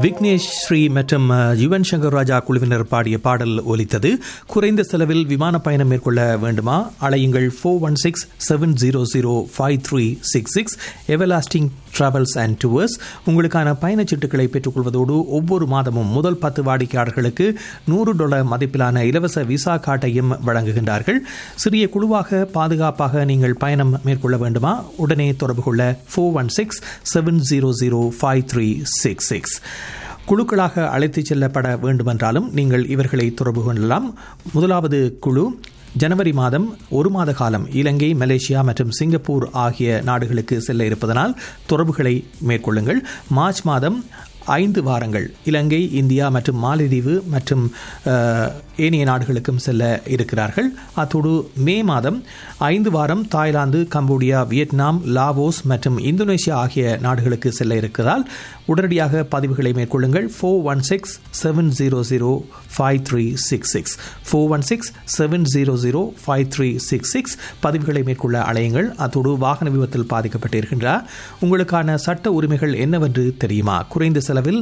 விக்னேஷ் ஸ்ரீ மற்றும் அஹ், யுவன் சங்கர் ராஜா குழுவினர் பாடிய பாடல் ஒலித்தது குறைந்த செலவில் விமான பயணம் மேற்கொள்ள வேண்டுமா அலையுங்கள் four one six seven zero zero five three six six everlasting travels and tours உங்களுக்கான பயணச்சீட்டுகளை பெற்றுக்கொள்வதோடு ஒவ்வொரு மாதமும் முதல் பத்து வாடிக்கையாளர்களுக்கு நூறு டாலர் மதிப்பிலான இலவச விசா கார்டையும் வழங்குகின்றார்கள் சிறிய குழுவாக பாதுகாப்பாக நீங்கள் பயணம் மேற்கொள்ள வேண்டுமா உடனே தொடர்பு கொள்ள four one six seven zero zero five three six six குழுக்களாக அழைத்துச் செல்லப்பட வேண்டுமென்றாலும் நீங்கள் இவர்களை தொடர்பு கொள்ளலாம் முதலாவது குழு ஜனவரி மாதம் ஒரு மாத காலம் இலங்கை மலேசியா மற்றும் சிங்கப்பூர் ஆகிய நாடுகளுக்கு செல்ல இருப்பதனால் தொடர்புகளை மேற்கொள்ளுங்கள் மார்ச் மாதம் ஐந்து வாரங்கள் இலங்கை இந்தியா மற்றும் மாலத்தீவு மற்றும் அஹ், ஏனைய நாடுகளுக்கும் செல்ல இருக்கிறார்கள் அத்தோடு மே மாதம் ஐந்து வாரம் தாய்லாந்து கம்போடியா வியட்நாம் லாவோஸ் மற்றும் இந்தோனேஷியா ஆகிய நாடுகளுக்கு செல்ல இருக்கிறதால் உடனடியாக பதிவுகளை மேற்கொள்ளுங்கள் four one six seven zero zero five three six six four one six seven zero zero five three six six பதிவுகளை மேற்கொள்ள அலையுங்கள் அத்தோடு வாகன விபத்தில் பாதிக்கப்பட்டிருக்கின்றார் உங்களுக்கான சட்ட உரிமைகள் என்னவென்று தெரியுமா குறைந்த செலவில்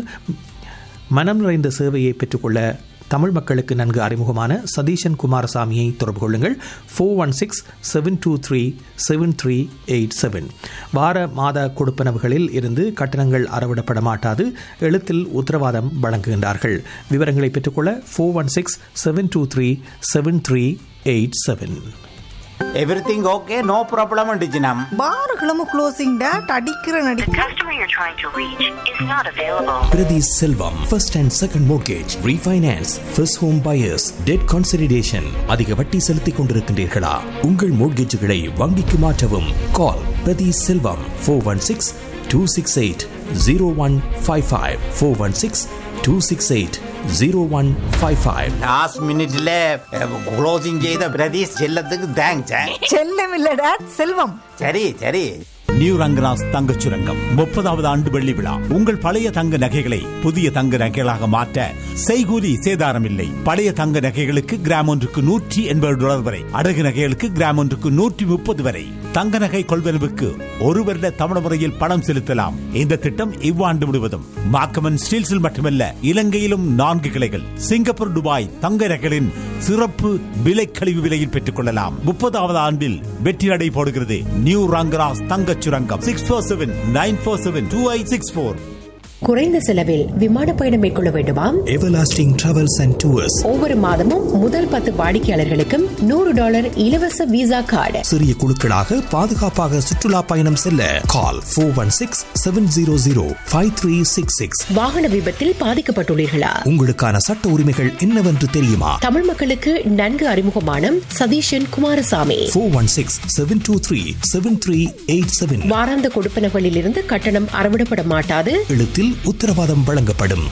மனம் நிறைந்த சேவையை பெற்றுக்கொள்ள தமிழ் மக்களுக்கு நன்கு அறிமுகமான சதீஷன் குமாரசாமியை தொடர்பு கொள்ளுங்கள் four one six seven two three seven three eight seven வார மாத கொடுப்பனவுகளில் இருந்து கட்டணங்கள் அறவிடப்பட மாட்டாது எழுத்தில் உத்தரவாதம் வழங்குகின்றார்கள் விவரங்களை பெற்றுக்கொள்ள four one six seven two three seven three eight seven everything okay no problem டிஜினம் பாருகளும் க்ளோசிங் டேட் அடிக்கிற நடி The customer you're trying to reach is not available. Priti Selvam, first and second mortgage, refinance, first home buyers, debt consolidation. அதிக வட்டி செலுத்திக் கொண்டிருக்கின்றீர்களா உங்கள் மோட்கேஜுகளை வங்கிக்கு மாற்றவும் call Prathi Selvam four one six two six eight zero one five five four one six two six eight zero one five five last மினிட்ல closing செய்த பிரதீஷ் செல்லத்துக்கு thanks செல்லம் இல்ல டேட் செல்வம் சரி சரி நியூ ரங்கராஜ் தங்கச் சுரங்கம் முப்பதாவது ஆண்டு வெள்ளி விழா உங்கள் பழைய தங்க நகைகளை புதிய தங்க நகைகளாக மாற்ற செய்கூலி சேதாரம் இல்லை பழைய தங்க நகைகளுக்கு கிராம் ஒன்றுக்கு நூற்றி எண்பது டாலர் வரை அடகு நகைகளுக்கு கிராம் ஒன்றுக்கு நூற்றி முப்பது வரை தங்க நகை கொள்வனவுக்கு ஒரு வருட தமிழ் முறையில் பணம் செலுத்தலாம் இந்த திட்டம் இவ்வாண்டு முழுவதும் மாக்கமன் ஸ்டீல்ஸில் மட்டுமல்ல இலங்கையிலும் நான்கு கிளைகள் சிங்கப்பூர் துபாய் தங்க நகைகளின் சிறப்பு விலை கழிவு விலையில் பெற்றுக் கொள்ளலாம் முப்பதாவது ஆண்டில் வெற்றி நடை போடுகிறது நியூ ரங்கராஸ் தங்கச் சுரங்கம் six four seven nine four seven two eight six four குறைந்த செலவில் விமான பயணம் மேற்கொள்ள வேண்டுமா எவர்லாஸ்டிங் டிராவல்ஸ் அண்ட் டூர்ஸ் ஒவ்வொரு மாதமும் முதல் பத்து வாடிக்கையாளர்களுக்கும் நூறு டாலர் இலவச விசா கார்டு சிறிய குழுக்களாக பாதுகாப்பாக சுற்றுலா பயணம் செல்ல call four one six seven zero zero five three six six வாகன விபத்தில் பாதிக்கப்பட்டுள்ளீர்களா உங்களுக்கான சட்ட உரிமைகள் என்னவென்று தெரியுமா தமிழ் மக்களுக்கு நன்கு அறிமுகமான Satheeshan Kumarasamy four one six seven two three seven three eight seven வாராந்த கொடுப்பனவுகளில் இருந்து கட்டணம் அறவிடப்பட மாட்டாது எழுத்தில் உத்தரவாதம் வழங்கப்படும்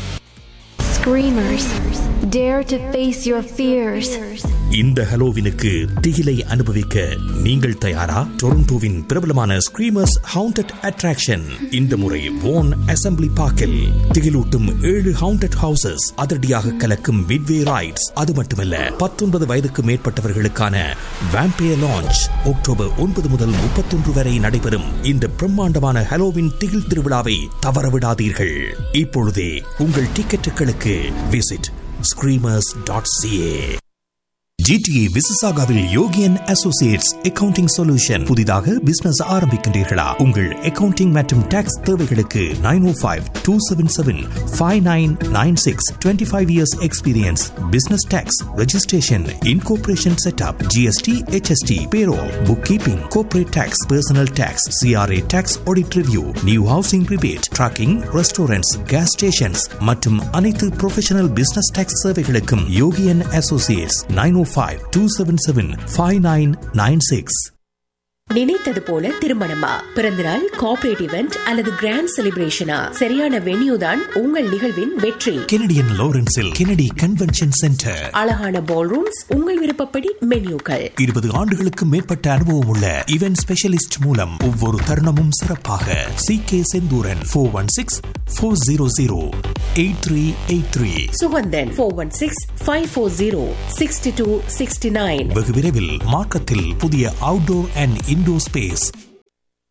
Screamers, dare to face your fears. இந்த ஹலோவினுக்கு திகிலை அனுபவிக்க நீங்கள் தயாரா டொரண்டோவின் பிரபலமான ஸ்கிரீமர்ஸ் ஹவுண்டட் அட்ராக்ஷன் இந்த முறை வோன் அசெம்பிளி பார்க்கில் திகிலூட்டும் ஏழு ஹவுண்டட் ஹவுசஸ் அதிரடியாக கலக்கும் மிட்வே ரைட்ஸ் அது மட்டுமல்ல பத்தொன்பது வயதுக்கு மேற்பட்டவர்களுக்கான வேம்பையர் லான்ச் அக்டோபர் ஒன்பது முதல் முப்பத்தொன்று வரை நடைபெறும் இந்த பிரம்மாண்டமான ஹலோவின் திகில் திருவிழாவை தவறவிடாதீர்கள் இப்பொழுதே உங்கள் டிக்கெட்டுகளுக்கு visit Screamers dot CA GTA விசசாகாவில் யோகியன் அசோசியேட்ஸ் அக்கவுண்டிங் சொல்யூஷன் புதிதாக பிசினஸ் ஆரம்பிக்கின்றீர்களா உங்கள் அக்கவுண்டிங் மற்றும் டாக்ஸ் தேவைகளுக்கு nine O five two seven seven five nine nine six twenty five years experience business tax registration incorporation setup GST HST payroll bookkeeping corporate tax personal tax CRA tax audit review new housing rebate tracking restaurants gas stations மற்றும் அனைத்து professional business tax சேவைகளுக்கும் Yogiyan Associates nine O five two seven seven five nine nine six நினைத்தது போல திருமணமா பிறந்தநாள் corporate event அல்லது grand செலிப்ரேஷனா சரியான வென்யூ தான் உங்கள் நிகழ்வின் வெற்றி கெனடியன் லாரன்ஸில் கெனடி கன்வென்ஷன் சென்டர் அழகான பால் ரூம்ஸ் உங்கள் விருப்பப்படி மென்யூக்கள் இருபது ஆண்டுகளுக்கு மேற்பட்ட அனுபவம் உள்ள இவென்ட் ஸ்பெஷலிஸ்ட் மூலம் ஒவ்வொரு தருணமும் சிறப்பாக C K Senthuran four one six four zero zero eight three eight three Suganthan four one six five four zero sixty two sixty nine வெகு விரைவில் மார்க்கத்தில் புதிய அவுட்டோர் அண்ட் இன்டோர் ஸ்பேஸ்